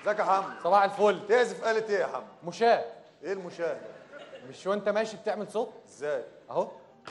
ازيك يا حمد صباح الفل تعزف آلة ايه يا حمد مشاه ايه المشاهد مش وانت ماشي بتعمل صوت ازاي اهو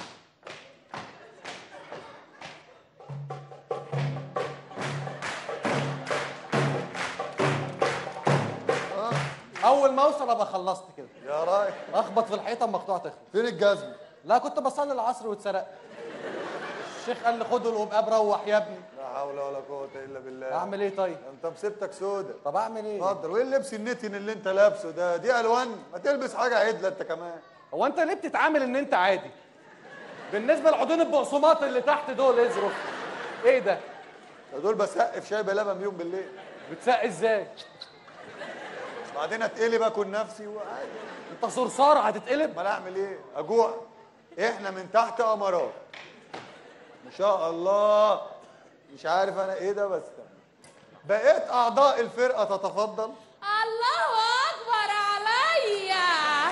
اول ما اوصل ابقى خلصت كده يا راي اخبط في الحيطه اما مقطوعه تخلص فين الجزم لا كنت بصلي العصر واتسرقت الشيخ قال لي خد القباب روح يا ابني لا حول ولا قوه الا بالله اعمل ايه طيب انت مسبتك سودة طب اعمل ايه اتفضل وايه اللبس النتن اللي انت لابسه ده دي الوان ما تلبس حاجه عدله انت كمان هو انت ليه بتتعامل ان انت عادي بالنسبه لعودين البقسماط اللي تحت دول اظرف ايه ده ده دول بسقف شاي بلبن بيهم بالليل بتسقي ازاي بعدين اتقلب اكل نفسي وعادي انت صرصار هتتقلب امال اعمل ايه اجوع احنا من تحت امارات ما شاء الله مش عارف انا ايه ده بس بقيت اعضاء الفرقه تتفضل الله اكبر عليا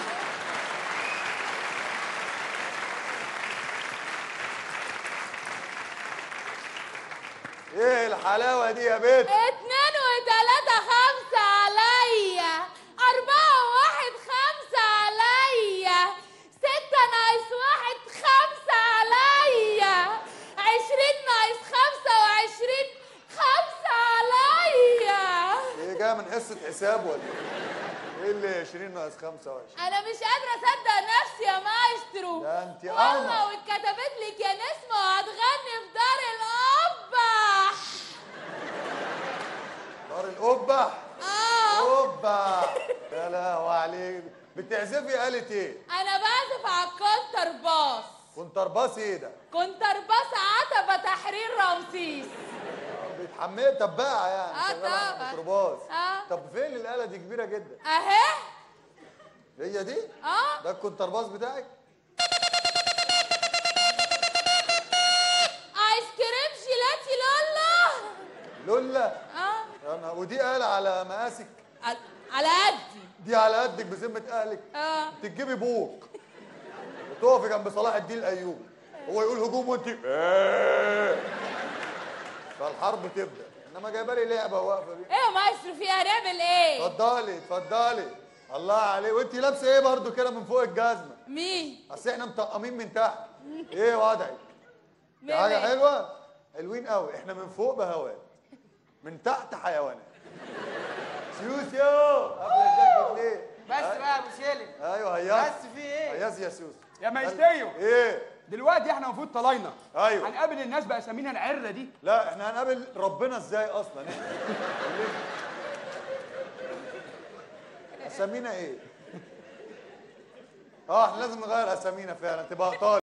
ايه الحلاوه دي يا بنت اتنين وتلاتة خمسة عليا أربعة وواحد خمسة عليا ستة ناقص واحد خمسة عليا عشرين ناقص خمسة وعشرين خمسة عليا ايه جايه من حصه حساب ولا ايه ايه اللي 20 ناقص 25 أنا مش قادرة أصدق نفسي يا مايسترو ده انت والله قمر واتكتبت لك يا نسمة وهتغني في دار القبح دار القبه اه قبه يا لهوي عليك بتعزفي آلة ايه؟ أنا بعزف على الكونتر باص كونترباس ايه ده؟ كونتر باص عتبة تحرير رمسيس بتحملي تباعة يعني آه شغالة على طبعا. الميكروباص آه. طب فين الآلة دي كبيرة جدا؟ أهي هي دي؟ اه ده الكونترباس بتاعك؟ ايس كريم جيلاتي لولا لولا اه يا نهار- ودي آلة على مقاسك على- على قدي دي على قدك بذمة أهلك اه تجيبي بوق وتقفي جنب صلاح الدين الأيوبي هو يقول هجوم وانت إيه؟ فالحرب تبدأ انما جايبه لي لعبه واقفه بيها ايه يا مايسترو فيها هنعمل ايه اتفضلي اتفضلي الله عليه وانت لابسه ايه برضو كده من فوق الجزمه مين اصل احنا مطقمين من تحت ايه وضعك مين حاجه مين؟ حلوه حلوين قوي احنا من فوق بهوات من تحت حيوانات سيوسيو قبل الجاكيت ليه بس بقى يا ابو سالم ايوه هياس بس في ايه هياس يا سيوس يا ماجديو ايه دلوقتي احنا المفروض طلاينا ايوه هنقابل الناس باسامينا العره دي لا احنا هنقابل ربنا ازاي اصلا اسامينا ايه اه احنا لازم نغير اسامينا فعلا تبقى طالب